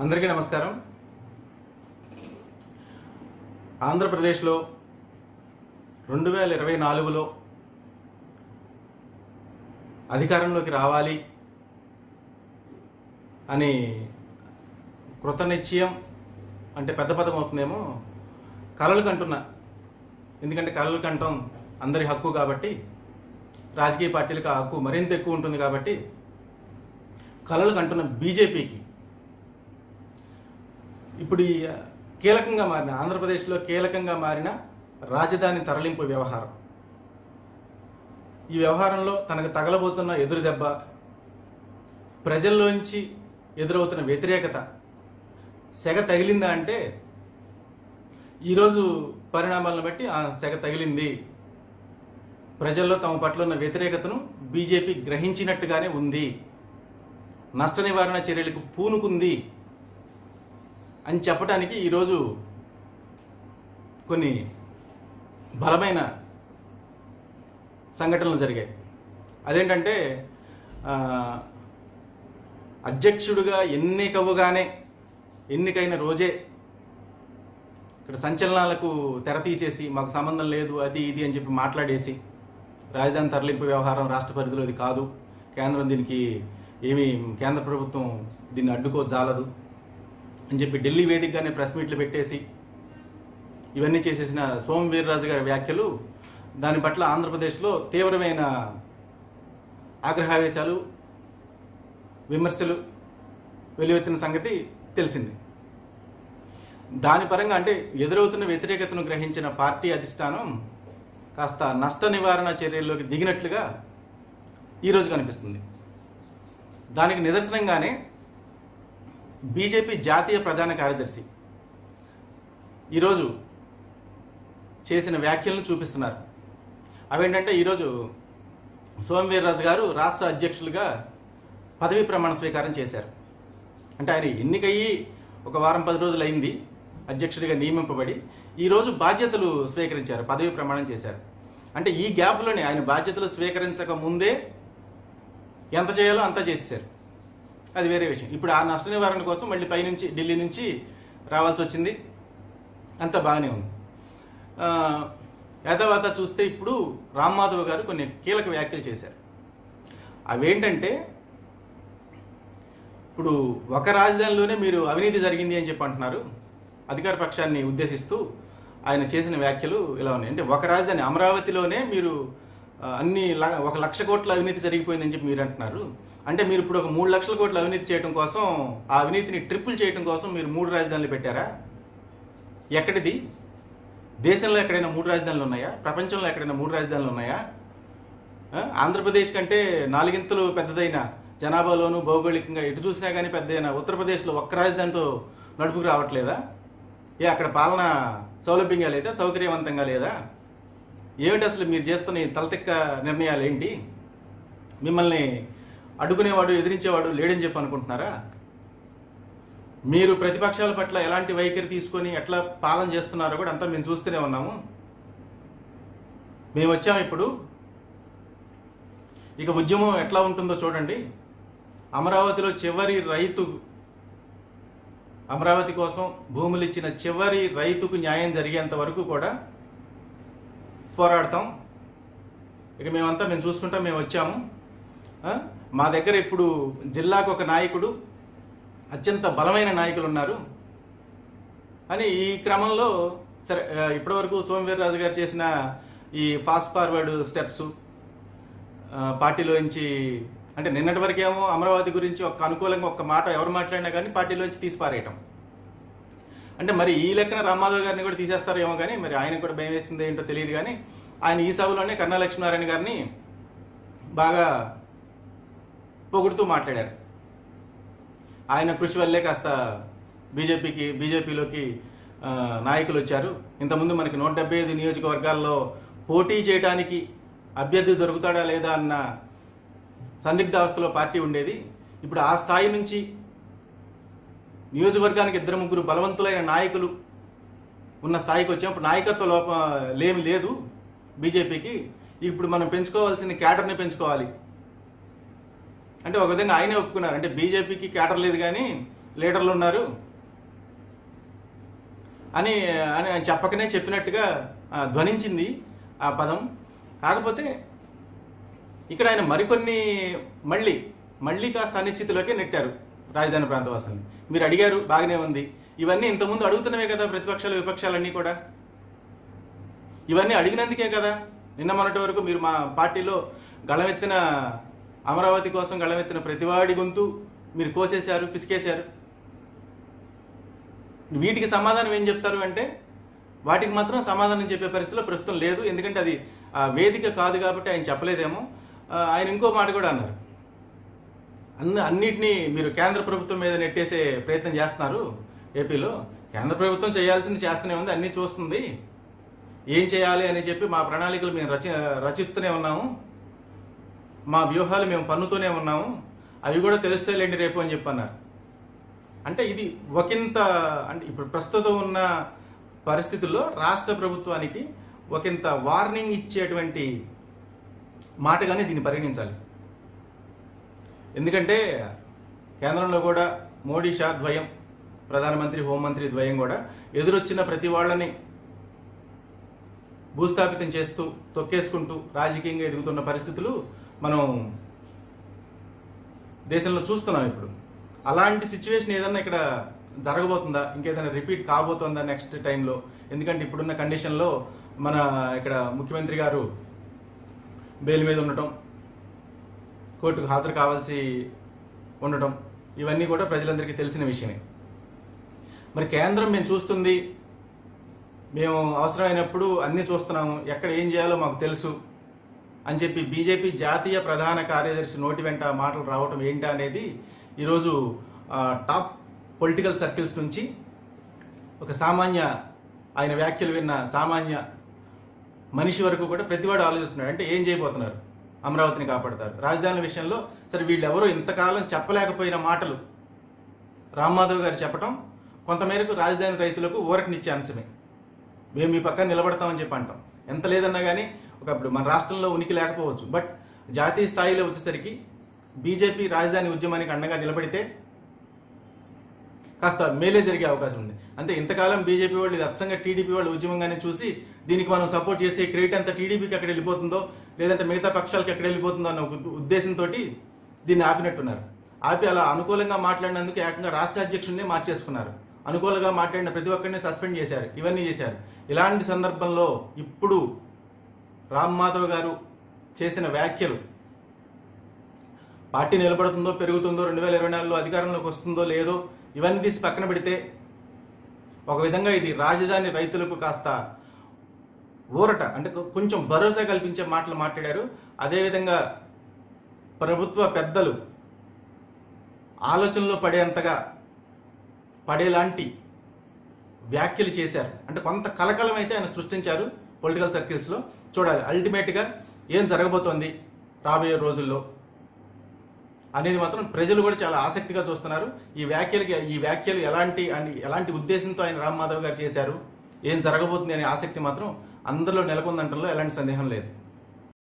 అందరికీ నమస్కారం ఆంధ్రప్రదేశ్లో రెండు వేల ఇరవై నాలుగులో అధికారంలోకి రావాలి అని కృత నిశ్చయం అంటే పెద్ద పదం అవుతుందేమో కలలు కంటున్నా ఎందుకంటే కలలు కంటం అందరి హక్కు కాబట్టి రాజకీయ పార్టీలకు ఆ హక్కు మరింత ఎక్కువ ఉంటుంది కాబట్టి కలలు కంటున్న బీజేపీకి ఇప్పుడు ఈ కీలకంగా మారిన ఆంధ్రప్రదేశ్లో కీలకంగా మారిన రాజధాని తరలింపు వ్యవహారం ఈ వ్యవహారంలో తనకు తగలబోతున్న ఎదురు దెబ్బ ప్రజల్లోంచి ఎదురవుతున్న వ్యతిరేకత సెగ తగిలిందా అంటే ఈరోజు పరిణామాలను బట్టి ఆ సెగ తగిలింది ప్రజల్లో తమ పట్ల ఉన్న వ్యతిరేకతను బీజేపీ గ్రహించినట్టుగానే ఉంది నష్ట నివారణ చర్యలకు పూనుకుంది అని చెప్పడానికి ఈరోజు కొన్ని బలమైన సంఘటనలు జరిగాయి అదేంటంటే ఆ, అధ్యక్షుడిగా ఎన్నికవ్వగానే ఎన్నికైన రోజే ఇక్కడ సంచలనాలకు తెర తీసేసి మాకు సంబంధం లేదు అది ఇది అని చెప్పి మాట్లాడేసి రాజధాని తరలింపు వ్యవహారం రాష్ట్ర పరిధిలోది కాదు కేంద్రం దీనికి ఏమీ కేంద్ర ప్రభుత్వం దీన్ని అడ్డుకో జాలదు అని చెప్పి ఢిల్లీ వేదికగానే ప్రెస్ మీట్లు పెట్టేసి ఇవన్నీ చేసేసిన సోమ వీర్రాజు గారి వ్యాఖ్యలు దాని పట్ల ఆంధ్రప్రదేశ్లో తీవ్రమైన ఆగ్రహావేశాలు విమర్శలు వెలువెత్తిన సంగతి తెలిసింది దాని పరంగా అంటే ఎదురవుతున్న వ్యతిరేకతను గ్రహించిన పార్టీ అధిష్టానం కాస్త నష్ట నివారణ చర్యల్లోకి దిగినట్లుగా ఈరోజు కనిపిస్తుంది దానికి నిదర్శనంగానే బీజేపీ జాతీయ ప్రధాన కార్యదర్శి ఈరోజు చేసిన వ్యాఖ్యలను చూపిస్తున్నారు అవేంటంటే ఈరోజు సోమవీర్రాజు గారు రాష్ట్ర అధ్యక్షులుగా పదవీ ప్రమాణ స్వీకారం చేశారు అంటే ఆయన ఎన్నికయ్యి ఒక వారం పది రోజులు అయింది అధ్యక్షుడిగా నియమింపబడి ఈరోజు బాధ్యతలు స్వీకరించారు పదవీ ప్రమాణం చేశారు అంటే ఈ గ్యాప్లోనే ఆయన బాధ్యతలు స్వీకరించక ముందే ఎంత చేయాలో అంతా చేసేసారు అది వేరే విషయం ఇప్పుడు ఆ నష్ట నివారణ కోసం మళ్ళీ పైనుంచి ఢిల్లీ నుంచి రావాల్సి వచ్చింది అంత బాగానే ఉంది ఆ, యథావాత చూస్తే ఇప్పుడు రామ్ మాధవ్ గారు కొన్ని కీలక వ్యాఖ్యలు చేశారు అవేంటంటే ఇప్పుడు ఒక రాజధానిలోనే మీరు అవినీతి జరిగింది అని చెప్పి అంటున్నారు అధికార పక్షాన్ని ఉద్దేశిస్తూ ఆయన చేసిన వ్యాఖ్యలు ఇలా ఉన్నాయి అంటే ఒక రాజధాని అమరావతిలోనే మీరు ఆ, అన్ని ల- ఒక లక్ష కోట్ల అవినీతి జరిగిపోయిందని చెప్పి మీరు అంటున్నారు అంటే మీరు ఇప్పుడు ఒక మూడు లక్షల కోట్ల అవినీతి చేయడం కోసం ఆ అవినీతిని ట్రిపుల్ చేయడం కోసం మీరు మూడు రాజధానులు పెట్టారా ఎక్కడిది దేశంలో ఎక్కడైనా మూడు రాజధానులు ఉన్నాయా ప్రపంచంలో ఎక్కడైనా మూడు రాజధానులు ఉన్నాయా ఆ? ఆంధ్రప్రదేశ్ కంటే నాలుగింతలు పెద్దదైన జనాభాలోను భౌగోళికంగా ఎటు చూసినా కానీ పెద్దదైన ఉత్తరప్రదేశ్లో ఒక్క రాజధానితో నడుపుకు రావట్లేదా ఏ అక్కడ పాలన సౌలభ్యంగా లేదా సౌకర్యవంతంగా లేదా ఏమిటి అసలు మీరు చేస్తున్న ఈ తలతిక్క నిర్ణయాలు ఏంటి మిమ్మల్ని అడ్డుకునేవాడు ఎదిరించేవాడు లేడని చెప్పి అనుకుంటున్నారా మీరు ప్రతిపక్షాల పట్ల ఎలాంటి వైఖరి తీసుకొని ఎట్లా పాలన చేస్తున్నారో కూడా అంతా మేము చూస్తూనే ఉన్నాము మేము వచ్చాము ఇప్పుడు ఇక ఉద్యమం ఎట్లా ఉంటుందో చూడండి అమరావతిలో చివరి రైతు అమరావతి కోసం భూములు ఇచ్చిన చివరి రైతుకు న్యాయం జరిగేంత వరకు కూడా పోరాడతాం ఇక మేమంతా మేము చూసుకుంటాం మేము వచ్చాము ఆ? మా దగ్గర ఇప్పుడు జిల్లాకు ఒక నాయకుడు అత్యంత బలమైన నాయకులు ఉన్నారు అని ఈ క్రమంలో సరే ఆ, ఇప్పటివరకు సోమవీర్రాజు గారు చేసిన ఈ ఫాస్ట్ ఫార్వర్డ్ స్టెప్స్ ఆ, పార్టీలోంచి అంటే నిన్నటి వరకేమో అమరావతి గురించి ఒక అనుకూలంగా ఒక మాట ఎవరు మాట్లాడినా కానీ పార్టీలోంచి తీసి పారేయటం అంటే మరి ఈ లెక్కన రామాధవ్ గారిని కూడా తీసేస్తారేమో కానీ మరి ఆయన కూడా భయం వేసింది ఏంటో తెలియదు కానీ ఆయన ఈ సభలోనే కన్నా లక్ష్మీనారాయణ గారిని బాగా పొగుడుతూ మాట్లాడారు ఆయన కృషి వల్లే కాస్త బీజేపీకి బీజేపీలోకి ఆ, నాయకులు వచ్చారు ఇంతకుముందు మనకి నూట డెబ్బై ఐదు నియోజకవర్గాల్లో పోటీ చేయడానికి అభ్యర్థి దొరుకుతాడా లేదా అన్న సందిగ్ధావస్థలో పార్టీ ఉండేది ఇప్పుడు ఆ స్థాయి నుంచి నియోజకవర్గానికి ఇద్దరు ముగ్గురు బలవంతులైన నాయకులు ఉన్న స్థాయికి వచ్చాం ఇప్పుడు నాయకత్వ లోప లేమి లేదు బీజేపీకి ఇప్పుడు మనం పెంచుకోవాల్సిన క్యాడర్ని పెంచుకోవాలి అంటే ఒక విధంగా ఆయనే ఒప్పుకున్నారు అంటే బీజేపీకి క్యాడర్ లేదు కానీ లీడర్లు ఉన్నారు అని అని ఆయన చెప్పకనే చెప్పినట్టుగా ఆ, ధ్వనించింది ఆ పదం కాకపోతే ఇక్కడ ఆయన మరికొన్ని మళ్ళీ మళ్ళీ కాస్త అనిశ్చితిలోకి నెట్టారు రాజధాని ప్రాంతవాసుల్ని మీరు అడిగారు బాగానే ఉంది ఇవన్నీ ఇంతకుముందు అడుగుతున్నవే కదా ప్రతిపక్షాలు విపక్షాలన్నీ కూడా ఇవన్నీ అడిగినందుకే కదా నిన్న మొన్నటి వరకు మీరు మా పార్టీలో గళమెత్తిన అమరావతి కోసం గళమెత్తిన ప్రతివాడి గొంతు మీరు కోసేశారు పిసికేశారు వీటికి సమాధానం ఏం చెప్తారు అంటే వాటికి మాత్రం సమాధానం చెప్పే పరిస్థితిలో ప్రస్తుతం లేదు ఎందుకంటే అది ఆ, వేదిక కాదు కాబట్టి ఆయన చెప్పలేదేమో ఆ, ఆయన ఇంకో మాట కూడా అన్నారు అన్ని అన్నిటినీ మీరు కేంద్ర ప్రభుత్వం మీద నెట్టేసే ప్రయత్నం చేస్తున్నారు ఏపీలో కేంద్ర ప్రభుత్వం చేయాల్సింది చేస్తూనే ఉంది అన్ని చూస్తుంది ఏం చేయాలి అని చెప్పి మా ప్రణాళికలు మేము రచి రచిస్తూనే ఉన్నాము మా వ్యూహాలు మేము పన్నుతూనే ఉన్నాము అవి కూడా తెలుస్తాయిలేండి రేపు అని చెప్పి అన్నారు అంటే ఇది ఒకంత అంటే ఇప్పుడు ప్రస్తుతం ఉన్న పరిస్థితుల్లో రాష్ట్ర ప్రభుత్వానికి ఒకంత వార్నింగ్ ఇచ్చేటువంటి మాటగానే దీన్ని పరిగణించాలి ఎందుకంటే కేంద్రంలో కూడా మోడీ షా ద్వయం ప్రధానమంత్రి హోంమంత్రి ద్వయం కూడా ఎదురొచ్చిన ప్రతి వాళ్ళని భూస్థాపితం చేస్తూ తొక్కేసుకుంటూ రాజకీయంగా ఎదుగుతున్న పరిస్థితులు మనం దేశంలో చూస్తున్నాం ఇప్పుడు అలాంటి సిచ్యువేషన్ ఏదన్నా ఇక్కడ జరగబోతుందా ఇంకేదైనా రిపీట్ కాబోతుందా నెక్స్ట్ టైంలో ఎందుకంటే ఇప్పుడున్న కండిషన్లో మన ఇక్కడ ముఖ్యమంత్రి గారు బెయిల్ మీద ఉండటం కోర్టుకు హాజరు కావాల్సి ఉండటం ఇవన్నీ కూడా ప్రజలందరికీ తెలిసిన విషయమే మరి కేంద్రం మేము చూస్తుంది మేము అవసరమైనప్పుడు అన్ని చూస్తున్నాము ఎక్కడ ఏం చేయాలో మాకు తెలుసు అని చెప్పి బీజేపీ జాతీయ ప్రధాన కార్యదర్శి నోటి వెంట మాటలు రావటం ఏంటా అనేది ఈరోజు ఆ, టాప్ పొలిటికల్ సర్కిల్స్ నుంచి ఒక సామాన్య ఆయన వ్యాఖ్యలు విన్న సామాన్య మనిషి వరకు కూడా ప్రతివాడు ఆలోచిస్తున్నాడు అంటే ఏం చేయబోతున్నారు అమరావతిని కాపాడతారు రాజధాని విషయంలో సరే వీళ్ళెవరూ ఇంతకాలం చెప్పలేకపోయిన మాటలు రామ్మాధవ్ గారు చెప్పటం కొంతమేరకు రాజధాని రైతులకు ఊరటనిచ్చే అంశమే మేము మీ పక్కన నిలబడతామని చెప్పి అంటాం ఎంత లేదన్నా కానీ ఒకప్పుడు మన రాష్ట్రంలో ఉనికి లేకపోవచ్చు బట్ జాతీయ స్థాయిలో వచ్చేసరికి బీజేపీ రాజధాని ఉద్యమానికి అండగా నిలబడితే కాస్త మేలే జరిగే అవకాశం ఉంది అంటే ఇంతకాలం బీజేపీ వాళ్ళు ఇది అచ్చంగా టీడీపీ వాళ్ళు ఉద్యమంగానే చూసి దీనికి మనం సపోర్ట్ చేస్తే ఈ క్రెడిట్ అంతా టీడీపీకి ఎక్కడ వెళ్ళిపోతుందో లేదంటే మిగతా పక్షాలకు ఎక్కడ వెళ్ళిపోతుందో అన్న ఒక ఉద్దేశంతో దీన్ని ఆపినట్టున్నారు ఆపి అలా అనుకూలంగా మాట్లాడినందుకు ఏకంగా రాష్ట్ర అధ్యక్షుడిని మార్చేసుకున్నారు అనుకూలంగా మాట్లాడిన ప్రతి ఒక్కరిని సస్పెండ్ చేశారు ఇవన్నీ చేశారు ఇలాంటి సందర్భంలో ఇప్పుడు రామ్ మాధవ్ గారు చేసిన వ్యాఖ్యలు పార్టీ నిలబడుతుందో పెరుగుతుందో రెండు వేల ఇరవై నాలుగులో అధికారంలోకి వస్తుందో లేదో ఇవన్నీ తీసి పక్కన పెడితే ఒక విధంగా ఇది రాజధాని రైతులకు కాస్త ఊరట అంటే కొ- కొంచెం భరోసా కల్పించే మాటలు మాట్లాడారు అదేవిధంగా ప్రభుత్వ పెద్దలు ఆలోచనలో పడేంతగా పడేలాంటి వ్యాఖ్యలు చేశారు అంటే కొంత కలకలం అయితే ఆయన సృష్టించారు పొలిటికల్ సర్కిల్స్ లో చూడాలి అల్టిమేట్ గా ఏం జరగబోతోంది రాబోయే రోజుల్లో అనేది మాత్రం ప్రజలు కూడా చాలా ఆసక్తిగా చూస్తున్నారు ఈ వ్యాఖ్యలకి ఈ వ్యాఖ్యలు ఎలాంటి అని ఎలాంటి ఉద్దేశంతో ఆయన రామ్ మాధవ్ గారు చేశారు ఏం జరగబోతుంది అనే ఆసక్తి మాత్రం అందరిలో నెలకొందంటలో ఎలాంటి సందేహం లేదు